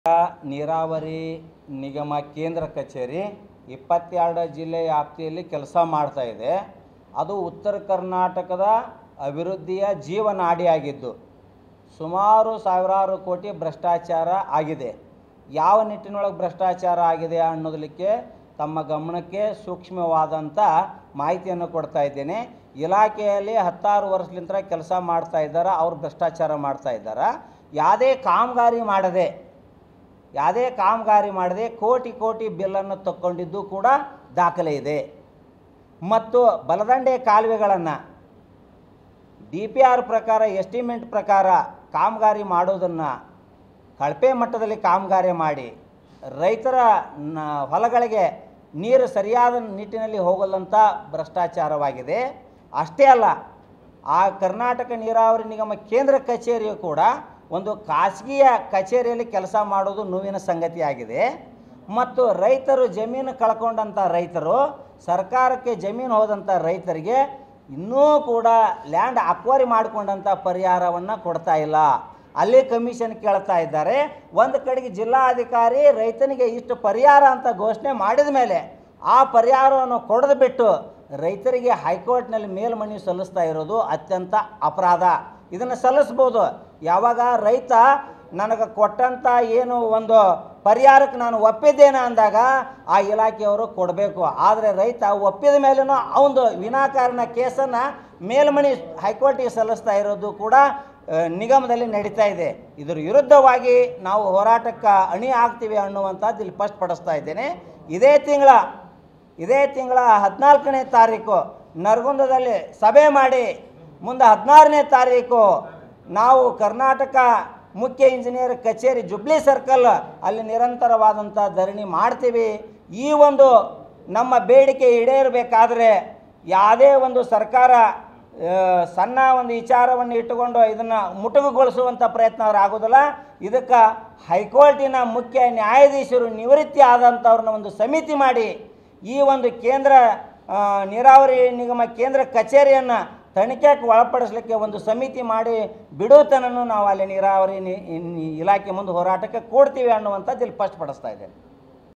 ನೀರಾವರಿ ನಿಗಮ ಕೇಂದ್ರ ಕಚೇರಿ ಇಪ್ಪತ್ತೆರಡು ಜಿಲ್ಲೆ ವ್ಯಾಪ್ತಿಯಲ್ಲಿ ಕೆಲಸ ಮಾಡ್ತಾ ಇದೆ ಅದು ಉತ್ತರ ಕರ್ನಾಟಕದ ಅಭಿವೃದ್ಧಿಯ ಜೀವನಾಡಿಯಾಗಿದ್ದು ಸುಮಾರು ಸಾವಿರಾರು ಕೋಟಿ ಭ್ರಷ್ಟಾಚಾರ ಆಗಿದೆ ಯಾವ ನಿಟ್ಟಿನೊಳಗೆ ಭ್ರಷ್ಟಾಚಾರ ಆಗಿದೆ ಅನ್ನೋದಕ್ಕೆ ತಮ್ಮ ಗಮನಕ್ಕೆ ಸೂಕ್ಷ್ಮವಾದಂಥ ಮಾಹಿತಿಯನ್ನು ಕೊಡ್ತಾ ಇದ್ದೇನೆ ಇಲಾಖೆಯಲ್ಲಿ ಹತ್ತಾರು ವರ್ಷಲಿಂದ ಕೆಲಸ ಮಾಡ್ತಾ ಇದ್ದಾರೆ ಅವ್ರು ಭ್ರಷ್ಟಾಚಾರ ಮಾಡ್ತಾ ಇದ್ದಾರೆ ಯಾವುದೇ ಕಾಮಗಾರಿ ಮಾಡದೆ ಯಾವುದೇ ಕಾಮಗಾರಿ ಮಾಡದೆ ಕೋಟಿ ಕೋಟಿ ಬಿಲ್ಲನ್ನು ತಕ್ಕೊಂಡಿದ್ದು ಕೂಡ ದಾಖಲೆ ಇದೆ ಮತ್ತು ಬಲದಂಡೆ ಕಾಲುವೆಗಳನ್ನು ಡಿ ಪಿ ಆರ್ ಪ್ರಕಾರ ಎಸ್ಟಿಮೇಟ್ ಪ್ರಕಾರ ಕಾಮಗಾರಿ ಮಾಡೋದನ್ನು ಕಳಪೆ ಮಟ್ಟದಲ್ಲಿ ಕಾಮಗಾರಿ ಮಾಡಿ ರೈತರ ನ ಹೊಲಗಳಿಗೆ ನೀರು ಸರಿಯಾದ ನಿಟ್ಟಿನಲ್ಲಿ ಹೋಗಲ್ಲಂಥ ಭ್ರಷ್ಟಾಚಾರವಾಗಿದೆ ಅಷ್ಟೇ ಅಲ್ಲ ಆ ಕರ್ನಾಟಕ ನೀರಾವರಿ ನಿಗಮ ಕೇಂದ್ರ ಕಚೇರಿಯು ಕೂಡ ಒಂದು ಖಾಸಗಿಯ ಕಚೇರಿಯಲ್ಲಿ ಕೆಲಸ ಮಾಡೋದು ನೋವಿನ ಸಂಗತಿಯಾಗಿದೆ ಮತ್ತು ರೈತರು ಜಮೀನು ಕಳ್ಕೊಂಡಂಥ ರೈತರು ಸರ್ಕಾರಕ್ಕೆ ಜಮೀನು ಹೋದಂಥ ರೈತರಿಗೆ ಇನ್ನೂ ಕೂಡ ಲ್ಯಾಂಡ್ ಅಕ್ವರಿ ಮಾಡಿಕೊಂಡಂಥ ಪರಿಹಾರವನ್ನು ಕೊಡ್ತಾ ಇಲ್ಲ ಅಲ್ಲಿ ಕಮಿಷನ್ ಕೇಳ್ತಾ ಇದ್ದಾರೆ ಒಂದು ಕಡೆಗೆ ಜಿಲ್ಲಾಧಿಕಾರಿ ರೈತನಿಗೆ ಇಷ್ಟು ಪರಿಹಾರ ಅಂತ ಘೋಷಣೆ ಮಾಡಿದ ಮೇಲೆ ಆ ಪರಿಹಾರವನ್ನು ಕೊಡದು ಬಿಟ್ಟು ರೈತರಿಗೆ ಹೈಕೋರ್ಟ್ನಲ್ಲಿ ಮೇಲ್ಮನವಿ ಸಲ್ಲಿಸ್ತಾ ಇರೋದು ಅತ್ಯಂತ ಅಪರಾಧ ಇದನ್ನು ಸಲ್ಲಿಸ್ಬೋದು ಯಾವಾಗ ರೈತ ನನಗೆ ಕೊಟ್ಟಂಥ ಏನು ಒಂದು ಪರಿಹಾರಕ್ಕೆ ನಾನು ಒಪ್ಪಿದ್ದೇನೆ ಅಂದಾಗ ಆ ಇಲಾಖೆಯವರು ಕೊಡಬೇಕು ಆದರೆ ರೈತ ಒಪ್ಪಿದ ಮೇಲೂ ಅವನು ವಿನಾಕಾರಣ ಕೇಸನ್ನು ಮೇಲ್ಮನಿ ಹೈಕೋರ್ಟಿಗೆ ಸಲ್ಲಿಸ್ತಾ ಇರೋದು ಕೂಡ ಆ, ನಿಗಮದಲ್ಲಿ ನಡೀತಾ ಇದೆ ಇದರ ವಿರುದ್ಧವಾಗಿ ನಾವು ಹೋರಾಟಕ್ಕೆ ಅಣಿ ಆಗ್ತೀವಿ ಅನ್ನುವಂಥದ್ದು ಇಲ್ಲಿ ಸ್ಪಷ್ಟಪಡಿಸ್ತಾ ಇದ್ದೇನೆ ಇದೇ ತಿಂಗಳ ಇದೇ ತಿಂಗಳ ಹದಿನಾಲ್ಕನೇ ತಾರೀಕು ನರಗುಂದದಲ್ಲಿ ಸಭೆ ಮಾಡಿ ಮುಂದೆ ಹದಿನಾರನೇ ತಾರೀಕು ನಾವು ಕರ್ನಾಟಕ ಮುಖ್ಯ ಇಂಜಿನಿಯರ್ ಕಚೇರಿ ಜುಬ್ಲಿ ಸರ್ಕಲ್ ಅಲ್ಲಿ ನಿರಂತರವಾದಂಥ ಧರಣಿ ಮಾಡ್ತೀವಿ ಈ ಒಂದು ನಮ್ಮ ಬೇಡಿಕೆ ಈಡೇರಬೇಕಾದ್ರೆ ಯಾವುದೇ ಒಂದು ಸರ್ಕಾರ ಆ, ಸಣ್ಣ ಒಂದು ವಿಚಾರವನ್ನು ಇಟ್ಟುಕೊಂಡು ಇದನ್ನು ಮುಟುಕುಗೊಳಿಸುವಂಥ ಪ್ರಯತ್ನ ಅವ್ರು ಆಗೋದಿಲ್ಲ ಇದಕ್ಕೆ ಹೈಕೋರ್ಟಿನ ಮುಖ್ಯ ನ್ಯಾಯಾಧೀಶರು ನಿವೃತ್ತಿ ಆದಂಥವ್ರನ್ನ ಒಂದು ಸಮಿತಿ ಮಾಡಿ ಈ ಒಂದು ಕೇಂದ್ರ ಆ, ನೀರಾವರಿ ನಿಗಮ ಕೇಂದ್ರ ಕಚೇರಿಯನ್ನು ತನಿಖೆಗೆ ಒಳಪಡಿಸಲಿಕ್ಕೆ ಒಂದು ಸಮಿತಿ ಮಾಡಿ ಬಿಡುತನನ್ನು ನಾವು ಅಲ್ಲಿ ನೀರಾವರಿ ನಿ- ಇನ್- ಇಲಾಖೆ ಮುಂದೆ ಹೋರಾಟಕ್ಕೆ ಕೊಡ್ತೀವಿ ಅನ್ನುವಂಥದ್ದು ಇಲ್ಲಿ ಸ್ಪಷ್ಟಪಡಿಸ್ತಾ ಇದ್ದೇನೆ